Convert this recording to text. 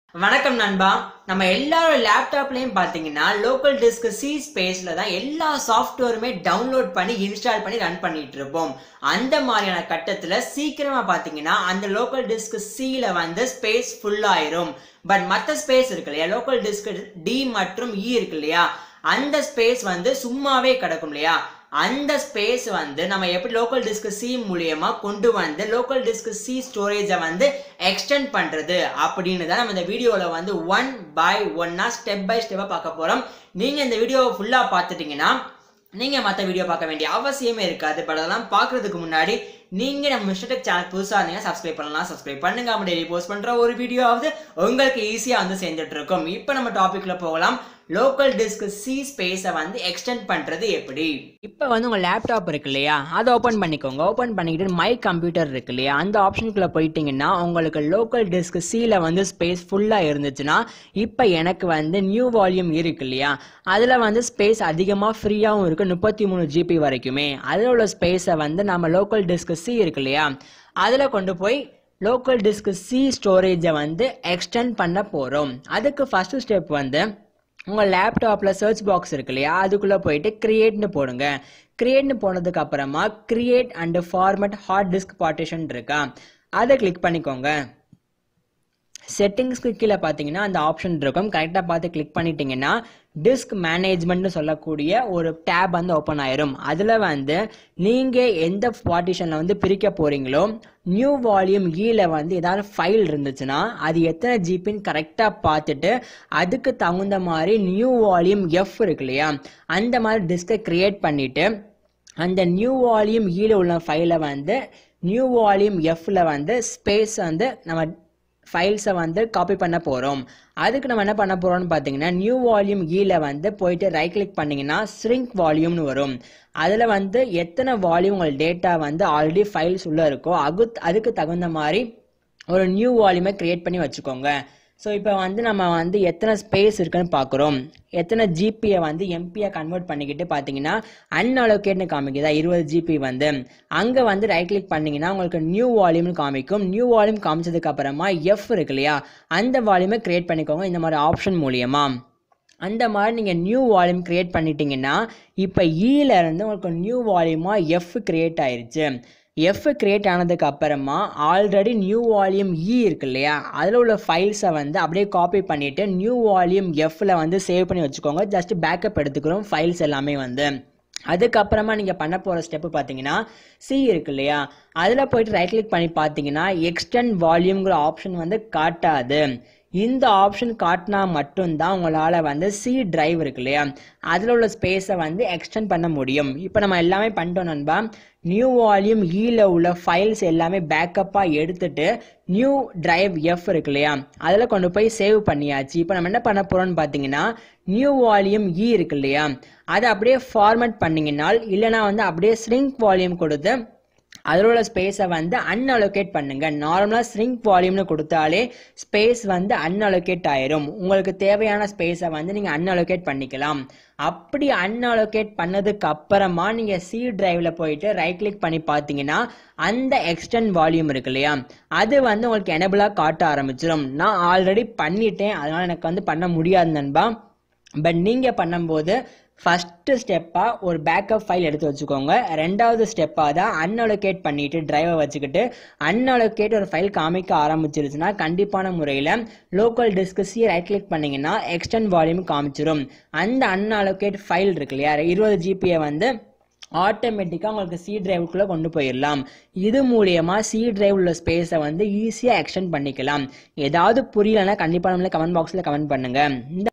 வணக்கம் நண்பா நம்ம எல்லாரோட லேப்டாப்லயும் பாத்தீங்கன்னா லோக்கல் டிஸ்க் சி ஸ்பேஸ்ல தான் எல்லா சாஃப்ட்வேருமே டவுன்லோட் பண்ணி இன்ஸ்டால் பண்ணி ரன் பண்ணிட்டு இருப்போம் அந்த மாதிரியான கட்டத்துல சீக்கிரமா பாத்தீங்கன்னா அந்த லோக்கல் டிஸ்க் சில வந்து ஸ்பேஸ் ஃபுல் ஆயிரும் பட் மற்ற ஸ்பேஸ் இருக்கு இல்லையா லோக்கல் டிஸ்க் டி மற்றும் இ இருக்கு இல்லையா அந்த ஸ்பேஸ் வந்து சும்மாவே கிடக்கும் இல்லையா அந்த ஸ்பேஸ் வந்து நம்ம எப்படி லோக்கல் டிஸ்க் சி மூலியமா கொண்டு வந்து லோக்கல் டிஸ்க் சி ஸ்டோரேஜை வந்து எக்ஸ்டெண்ட் பண்றது அப்படின்னு தான் நம்ம இந்த வீடியோவில் வந்து ஒன் பை ஒன்னா ஸ்டெப் பை ஸ்டெப்பாக பார்க்க போறோம் நீங்க இந்த வீடியோவை ஃபுல்லா பார்த்துட்டீங்கன்னா நீங்க மற்ற வீடியோ பார்க்க வேண்டிய அவசியமே இருக்காது பட் அதெல்லாம் பார்க்கறதுக்கு முன்னாடி நீங்க நம்ம மிஸ்டர் சேனல் புதுசா இருந்தீங்கன்னா சப்ஸ்கிரைப் பண்ணலாம் சப்ஸ்கிரைப் பண்ணுங்க அப்படி டெய்லி போஸ்ட் பண்ற ஒரு வீடியோவாவது உங்களுக்கு ஈஸியா வந்து சேர்ந்துட்டு இருக்கும் இப்போ நம்ம டாபிக்ல போகலாம் லோக்கல் டிஸ்க் சி ஸ்பேஸை வந்து எக்ஸ்டெண்ட் பண்ணுறது எப்படி இப்போ வந்து உங்கள் லேப்டாப் இருக்கு இல்லையா அதை ஓப்பன் பண்ணிக்கோங்க ஓப்பன் பண்ணிக்கிட்டு மை கம்ப்யூட்டர் இருக்கு இல்லையா அந்த ஆப்ஷனுக்குள்ளே போயிட்டீங்கன்னா உங்களுக்கு லோக்கல் டிஸ்க் சியில் வந்து ஸ்பேஸ் ஃபுல்லாக இருந்துச்சுன்னா இப்போ எனக்கு வந்து நியூ வால்யூம் இருக்கு இல்லையா அதில் வந்து ஸ்பேஸ் அதிகமாக ஃப்ரீயாகவும் இருக்குது முப்பத்தி மூணு ஜிபி வரைக்குமே அதில் உள்ள ஸ்பேஸை வந்து நம்ம லோக்கல் டிஸ்க் சி இருக்கு இல்லையா அதில் கொண்டு போய் லோக்கல் டிஸ்க் சி ஸ்டோரேஜை வந்து எக்ஸ்டெண்ட் பண்ண போகிறோம் அதுக்கு ஃபஸ்ட்டு ஸ்டெப் வந்து உங்கள் லேப்டாப்பில் சர்ச் பாக்ஸ் இருக்கு இல்லையா அதுக்குள்ளே போயிட்டு கிரியேட்னு போடுங்க கிரியேட்னு போனதுக்கு அப்புறமா create and format hard disk partition இருக்கா அதை கிளிக் பண்ணிக்கோங்க செட்டிங்ஸ்க்கு கீழே பார்த்தீங்கன்னா அந்த ஆப்ஷன் இருக்கும் கரெக்டாக பார்த்து கிளிக் பண்ணிட்டீங்கன்னா டிஸ்க் மேனேஜ்மெண்ட்னு சொல்லக்கூடிய ஒரு டேப் வந்து ஓப்பன் ஆயிரும் அதில் வந்து நீங்கள் எந்த பார்ட்டிஷனில் வந்து பிரிக்க போகிறீங்களோ நியூ வால்யூம் ஈல வந்து ஏதாவது ஃபைல் இருந்துச்சுன்னா அது எத்தனை ஜிபின்னு கரெக்டாக பார்த்துட்டு அதுக்கு தகுந்த மாதிரி நியூ வால்யூம் எஃப் இருக்கு இல்லையா அந்த மாதிரி டிஸ்கை க்ரியேட் பண்ணிவிட்டு அந்த நியூ வால்யூம் ஈல உள்ள ஃபைலை வந்து நியூ வால்யூம் எஃப்ல வந்து ஸ்பேஸ் வந்து நம்ம ஃபைல்ஸை வந்து காப்பி பண்ண போகிறோம் அதுக்கு நம்ம என்ன பண்ண போகிறோம்னு பார்த்தீங்கன்னா நியூ வால்யூம் ஈல வந்து போயிட்டு ரைட் கிளிக் பண்ணிங்கன்னா ஸ்ரிங்க் வால்யூம்னு வரும் அதில் வந்து எத்தனை வால்யூம் உங்கள் டேட்டா வந்து ஆல்ரெடி ஃபைல்ஸ் உள்ளே இருக்கோ அது அதுக்கு தகுந்த மாதிரி ஒரு நியூ வால்யூமை க்ரியேட் பண்ணி வச்சுக்கோங்க ஸோ இப்போ வந்து நம்ம வந்து எத்தனை ஸ்பேஸ் இருக்குன்னு பார்க்குறோம் எத்தனை ஜிபியை வந்து எம்பியை கன்வெர்ட் பண்ணிக்கிட்டு பார்த்தீங்கன்னா அன்அலோகேட்னு காமிக்குதா இருபது ஜிபி வந்து அங்கே வந்து ரைட் கிளிக் பண்ணிங்கன்னா உங்களுக்கு நியூ வால்யூம்னு காமிக்கும் நியூ வால்யூம் காமிச்சதுக்கு அப்புறமா எஃப் இருக்கு இல்லையா அந்த வால்யூமை க்ரியேட் பண்ணிக்கோங்க இந்த மாதிரி ஆப்ஷன் மூலியமா அந்த மாதிரி நீங்கள் நியூ வால்யூம் க்ரியேட் பண்ணிட்டீங்கன்னா இப்போ இருந்து உங்களுக்கு நியூ வால்யூமாக எஃப் க்ரியேட் ஆயிருச்சு எஃப் கிரியேட் ஆனதுக்கு அப்புறமா ஆல்ரெடி நியூ வால்யூம் இ இருக்கு இல்லையா அதில் உள்ள ஃபைல்ஸை வந்து அப்படியே காப்பி பண்ணிவிட்டு நியூ வால்யூம் எஃப்ல வந்து சேவ் பண்ணி வச்சுக்கோங்க ஜஸ்ட் பேக்கப் எடுத்துக்கிறோம் ஃபைல்ஸ் எல்லாமே வந்து அதுக்கப்புறமா நீங்கள் பண்ண போகிற ஸ்டெப்பு பார்த்தீங்கன்னா சி இருக்கு இல்லையா அதில் போயிட்டு ரைட் கிளிக் பண்ணி பார்த்தீங்கன்னா எக்ஸ்டெண்ட் வால்யூம்ங்கிற ஆப்ஷன் வந்து காட்டாது இந்த ஆப்ஷன் காட்டினா மட்டும்தான் உங்களால் வந்து சி டிரைவ் இருக்கு இல்லையா அதில் உள்ள ஸ்பேஸை வந்து எக்ஸ்டெண்ட் பண்ண முடியும் இப்போ நம்ம எல்லாமே பண்ணிட்டோம் நண்பா நியூ வால்யூம் ஈல உள்ள ஃபைல்ஸ் எல்லாமே பேக்கப்பாக எடுத்துட்டு நியூ டிரைவ் எஃப் இருக்கு இல்லையா அதில் கொண்டு போய் சேவ் பண்ணியாச்சு இப்போ நம்ம என்ன பண்ண போகிறோம்னு பார்த்தீங்கன்னா நியூ வால்யூம் இ இருக்கு இல்லையா அதை அப்படியே ஃபார்மேட் பண்ணிங்கன்னா இல்லைனா வந்து அப்படியே ஸ்ரிங்க் வால்யூம் கொடுத்து அதில் உள்ள ஸ்பேஸை வந்து அன்அலோகேட் பண்ணுங்க நார்மலாக ஸ்ரிங்க் வால்யூம்னு கொடுத்தாலே ஸ்பேஸ் வந்து அன்அலோகேட் ஆயிரும் உங்களுக்கு தேவையான ஸ்பேஸை வந்து நீங்கள் அன்அலோகேட் பண்ணிக்கலாம் அப்படி அன்அலோகேட் பண்ணதுக்கு அப்புறமா நீங்கள் சி டிரைவில் போயிட்டு ரைட் கிளிக் பண்ணி பார்த்தீங்கன்னா அந்த எக்ஸ்டென்ட் வால்யூம் இருக்கு இல்லையா அது வந்து உங்களுக்கு எனபிளாக காட்ட ஆரம்பிச்சிடும் நான் ஆல்ரெடி பண்ணிட்டேன் அதனால் எனக்கு வந்து பண்ண முடியாது நண்பா பட் நீங்கள் பண்ணும்போது ஃபஸ்ட்டு ஸ்டெப்பாக ஒரு பேக்கப் ஃபைல் எடுத்து வச்சுக்கோங்க ரெண்டாவது ஸ்டெப்பாக தான் அன்அலோகேட் பண்ணிவிட்டு டிரைவை வச்சுக்கிட்டு அன்அலோகேட் ஒரு ஃபைல் காமிக்க ஆரம்பிச்சிருச்சுன்னா கண்டிப்பான முறையில் local disk C right click பண்ணிங்கன்னா எக்ஸ்டென்ட் வால்யூம் காமிச்சிரும் அந்த அன்அலோகேட் ஃபைல் இருக்கு இல்லையா இருபது ஜிபியை வந்து ஆட்டோமேட்டிக்காக உங்களுக்கு சி டிரைவுக்குள்ளே கொண்டு போயிடலாம் இது மூலியமாக சி டிரைவ் உள்ள ஸ்பேஸை வந்து ஈஸியாக எக்ஸ்டெண்ட் பண்ணிக்கலாம் ஏதாவது புரியலன்னா கண்டிப்பாக நம்மளே கமெண்ட் பாக்ஸில் கமெண்ட் பண்ணுங்கள் இந்த